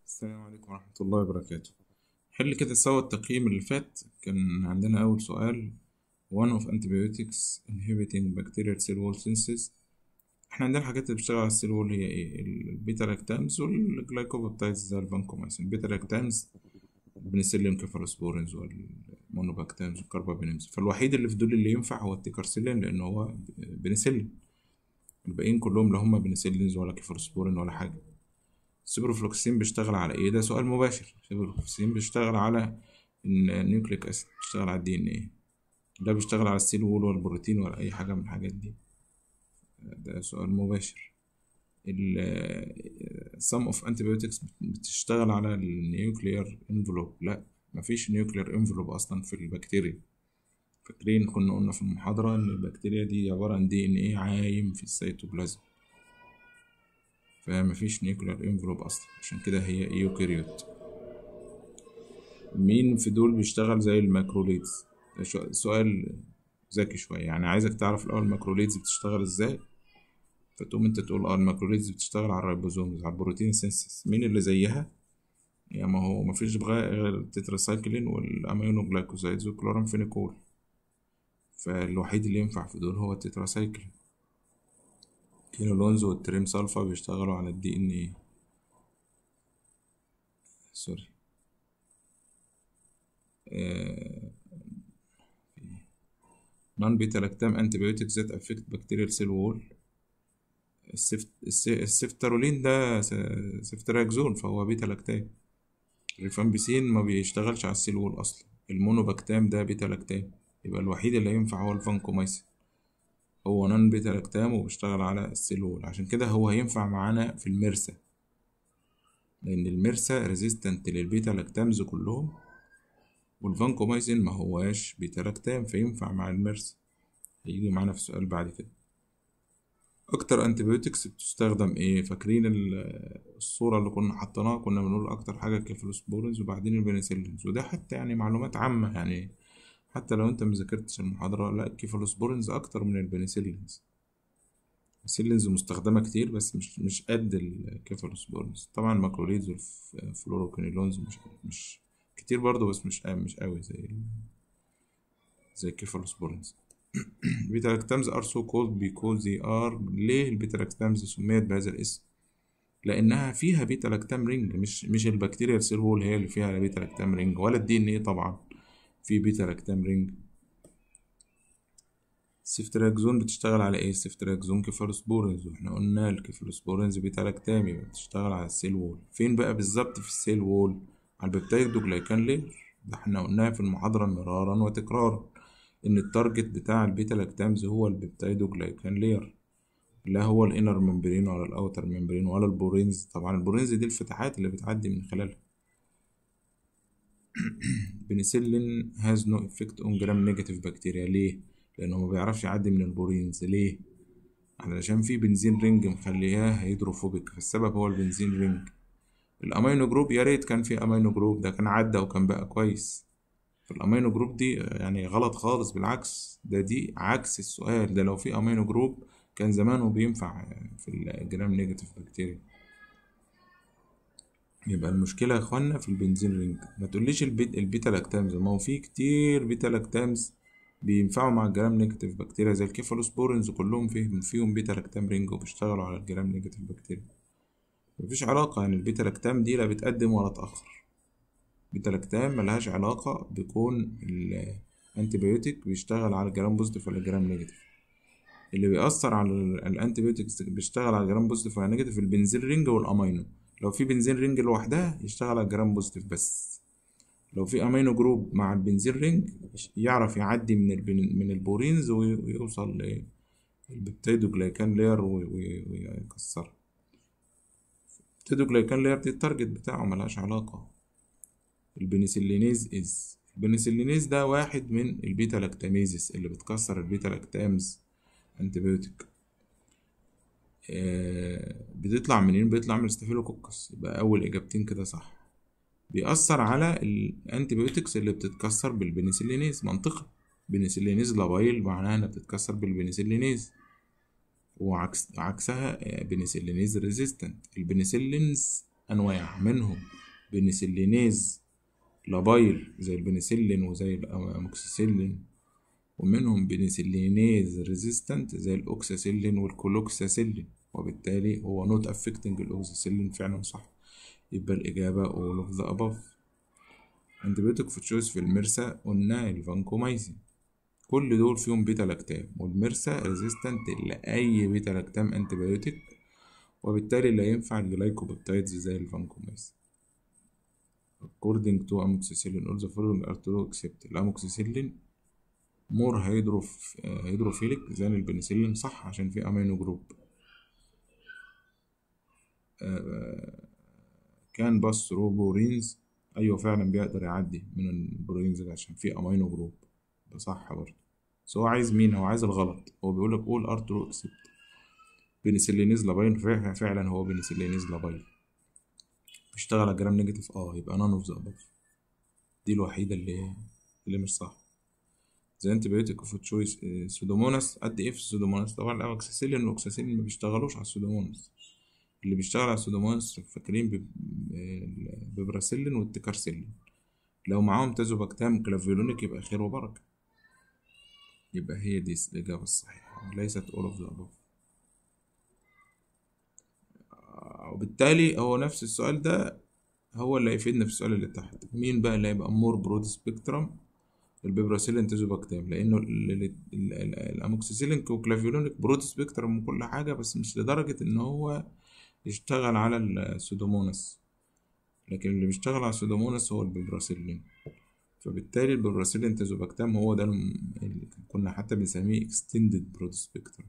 السلام عليكم ورحمة الله وبركاته حل كده سوا التقييم اللي فات كان عندنا أول سؤال one of antibiotics inhibiting bacterial cell wall synthesis احنا عندنا الحاجات اللي بتشتغل على السيل وول هي ايه البيتا لاكتامز والجلايكوبيبتايدز زي الفانكومايسين البيتا لاكتامز البنسلين كيفالوسبورينز والمونوباكتامز والكاربابينيمز فالوحيد اللي في دول اللي ينفع هو التيكارسيلين لأن هو بنسلين الباقيين كلهم لا هما بنسلينز ولا كيفالوسبورين ولا حاجة السيبروفلوكسين بيشتغل على ايه ده سؤال مباشر السيبروفلوكسين بيشتغل على النيوكليك اسيد بيشتغل على الدي ان ايه لا بيشتغل على السيل وول ولا البروتين ولا اي حاجه من الحاجات دي ده سؤال مباشر ال some of antibiotics بتشتغل على النيوكليير انفلوب لا مفيش نيوكليير انفلوب اصلا في البكتيريا فاكرين كنا قلنا في المحاضرة ان البكتيريا دي عبارة عن دي ان ايه عايم في السيتوبلازم فمفيش نيوكلير انفلوب اصلا عشان كده هي ايوكاريوت مين في دول بيشتغل زي الماكروليدز سؤال ذكي شوية يعني عايزك تعرف الأول الماكروليدز بتشتغل ازاي فتقوم انت تقول اه الماكروليدز بتشتغل على الريبوزومز على البروتين سينسس مين اللي زيها يعني ما هو مفيش غير التتراسايكلين والامينو جلايكوزايدز والكلورامفينيكول فالوحيد اللي ينفع في دول هو التتراسايكلين كينولونز والتريم سالفا بيشتغلوا على الدي ان ايه سوري نون بيتا لاكتام انتيبيوتيك ذات افكت بكتيريال سيل وول السيفترولين ده سيفتراكزون فهو بيتا لاكتام الريفامبيسين ما بيشتغلش على السيل وول اصلا المونوباكتام ده بيتا لاكتام يبقى الوحيد اللي ينفع هو الفانكومايسين هو نون بيتا لاكتام وبيشتغل على السيلول عشان كده هو هينفع معانا في المرسى لأن المرسى ريزيستنت للبيتا لاكتامز كلهم والفانكومايسين ما هواش بيتا لاكتام فينفع مع المرسى هيجي معانا في السؤال بعد كده أكتر أنتيبيوتكس بتستخدم إيه فاكرين الصورة اللي كنا حطيناها كنا بنقول أكتر حاجة الكيفالوسبورينز وبعدين البنسلينز وده حتى يعني معلومات عامة يعني حتى لو انت مذاكرتش المحاضرة لا الكيفالوسبورينز اكتر من البنسلينز البنسلينز مستخدمة كتير بس مش مش قد الكيفالوسبورينز طبعا الماكروليدز والفلوروكينيلونز مش مش كتير برضه بس مش مش قوي زي زي الكيفالوسبورينز البيتا لاكتامز ار سو كولد بيكوز they ار ليه البيتا لاكتامز سميت بهذا الاسم لانها فيها بيتا لاكتام رينج مش مش البكتيريا سيل وول هي اللي فيها بيتا لاكتام رينج ولا الدي ان ايه طبعا في بيتا لاكتام رينج السيفتراكزون بتشتغل على ايه السيفتراكزون كيفالوسبورينز واحنا قلنا الكيفالوسبورينز بيتا لاكتام يبقى بتشتغل على السيل وول فين بقى بالظبط في السيل وول على البيبتايدوجلايكان لير ده احنا قلناها في المحاضرة مرارا وتكرارا ان التارجت بتاع البيتا لاكتامز هو البيبتايدوجلايكان لير لا هو الانر ممبرين ولا الاوتر ممبرين ولا البورينز طبعا البورينز دي الفتحات اللي بتعدي من خلالها بنسلين هاز نو افكت اون جرام نيجاتيف بكتيريا ليه لانه ما بيعرفش يعدي من البورينز ليه علشان في بنزين رينج مخلياه هيدروفوبيك فالسبب هو البنزين رينج الامينو جروب يا ريت كان في امينو جروب ده كان عدى وكان بقى كويس فالامينو جروب دي يعني غلط خالص بالعكس ده دي عكس السؤال ده لو في امينو جروب كان زمانه بينفع في الجرام نيجاتيف بكتيريا يبقى المشكلة يا اخوانا في البنزين رينج ما تقوليش البيت البيتا لاكتامز ما هو في كتير بيتا لاكتامز بينفعوا مع الجرام نيجاتيف بكتيريا زي الكيفالوسبورينز كلهم فيهم فيهم بيتا لاكتام رينج وبيشتغلوا على الجرام نيجاتيف بكتيريا مفيش علاقة يعني البيتا لاكتام دي لا بتقدم ولا تأخر بيتا لاكتام ملهاش علاقة بكون الانتيبيوتيك بيشتغل على الجرام بوزيتيف ولا الجرام نيجاتيف اللي بيأثر على الانتيبيوتكس بيشتغل على الجرام بوزيتيف ولا نيجاتيف البنزين رينج والامينو لو في بنزين رينج لوحدها يشتغل على الجرام بوزيتيف بس لو في امينو جروب مع البنزين رينج يعرف يعدي من البن... من البورينز ويوصل للبيبتيدوجلايكان لير ويكسرها البيبتيدوجلايكان لير دي التارجت بتاعه ملهاش علاقة البنسلينيز از البنسلينيز ده واحد من البيتا لاكتاميزس اللي بتكسر البيتا لاكتامز انتبيوتيك بتطلع منين بيطلع من الستافيلوكوكس يبقى اول اجابتين كده صح بيأثر على الانتيبيوتكس اللي بتتكسر بالبنسلينيز منطقي بنسلينيز لابايل معناها انها بتتكسر بالبنسلينيز وعكس عكسها بنسلينيز ريزيستنت البنسلينز انواع منهم بنسلينيز لابايل زي البنسلين وزي الأموكسيسيلين ومنهم بنسلينيز ريزيستنت زي الأوكساسيلين والكولوكساسيلين وبالتالي هو نوت افكتنج الأوكساسيلين فعلا صح يبقى الإجابة all of the above antibiotic في تشويس في المرسى قلنا الفانكومايسين كل دول فيهم بيتا لاكتام والمرسى ريزيستنت لأي بيتا لاكتام انتبيوتيك وبالتالي لا ينفع الجلايكوبيبتايدز زي الفانكومايسين according to amoxicillin all the following are true except الاموكسيسيلين مور هيدروف هيدروفيليك زي البنسلين صح عشان في امينو جروب كان بس روبورينز ايوه فعلا بيقدر يعدي من البروينز ده عشان في امينو جروب ده صح برضه بس هو عايز مين هو عايز الغلط هو بيقول لك قول ار ترو اكسبت بنسلينيز لاباين فعلا هو بنسلينيز لاباين بيشتغل على جرام نيجاتيف اه يبقى نان اوف ذا اباف دي الوحيدة اللي اللي مش صح زي انتبيوتيك اوف تشويس سودوموناس قد ايه في السودوموناس طبعا الاوكساسيلين والاوكساسيلين ما بيشتغلوش على السودوموناس اللي بيشتغل على السودوموناس فاكرين ببراسيلين والتكارسيلين لو معاهم تازوباكتام كلافيولونيك يبقى خير وبركة يبقى هي دي الإجابة الصحيحة وليست all of the above وبالتالي هو نفس السؤال ده هو اللي هيفيدنا في السؤال اللي تحت مين بقى اللي هيبقى مور برود سبيكترم البيبراسيلين تازوباكتام لانه الاموكسيسيلين وكلافيولونيك برود سبيكترم وكل حاجه بس مش لدرجه ان هو يشتغل على السودوموناس لكن اللي بيشتغل على السودوموناس هو البيبراسيلين فبالتالي البيبراسيلين تازوباكتام هو ده اللي كنا حتى بنسميه اكستندد برود سبيكترم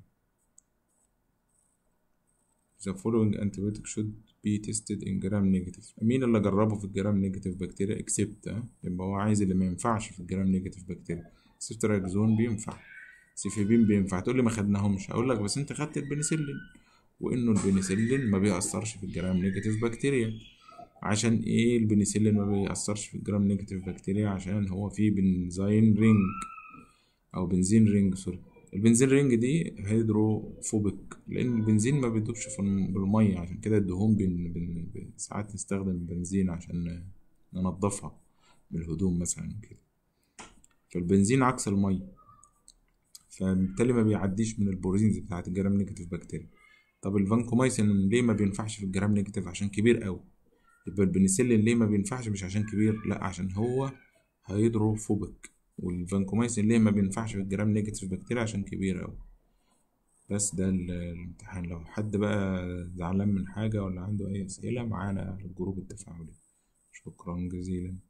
The following antibiotic should be tested in gram negative مين اللي جربه في الجرام نيجاتيف بكتيريا اكسبت اه يبقى هو عايز اللي ما ينفعش في الجرام نيجاتيف بكتيريا سيفتراكزون بينفع سيفيبين بينفع تقول لي ما خدناهمش هقول لك بس انت خدت البنسلين وانه البنسلين ما بيأثرش في الجرام نيجاتيف بكتيريا عشان ايه البنسلين ما بيأثرش في الجرام نيجاتيف بكتيريا عشان هو فيه بنزين رينج او بنزين رينج سوري البنزين رينج دي هيدروفوبيك لان البنزين ما بيدوبش في بالميه عشان كده الدهون بن بن بن ساعات نستخدم بنزين عشان ننضفها من الهدوم مثلا كده فالبنزين عكس الميه فبالتالي ما بيعديش من البروتينز بتاعت الجرام نيجاتيف بكتيريا طب الفانكومايسين ليه ما بينفعش في الجرام نيجاتيف عشان كبير قوي يبقى البنسلين ليه ما بينفعش مش عشان كبير لا عشان هو هيدروفوبيك والفانكومايسين ليه ما بينفعش في الجرام نيجاتيف بكتيريا عشان كبير أوي بس ده الامتحان لو حد بقى زعلان من حاجة ولا عنده أي أسئلة معانا على الجروب التفاعلي شكرا جزيلا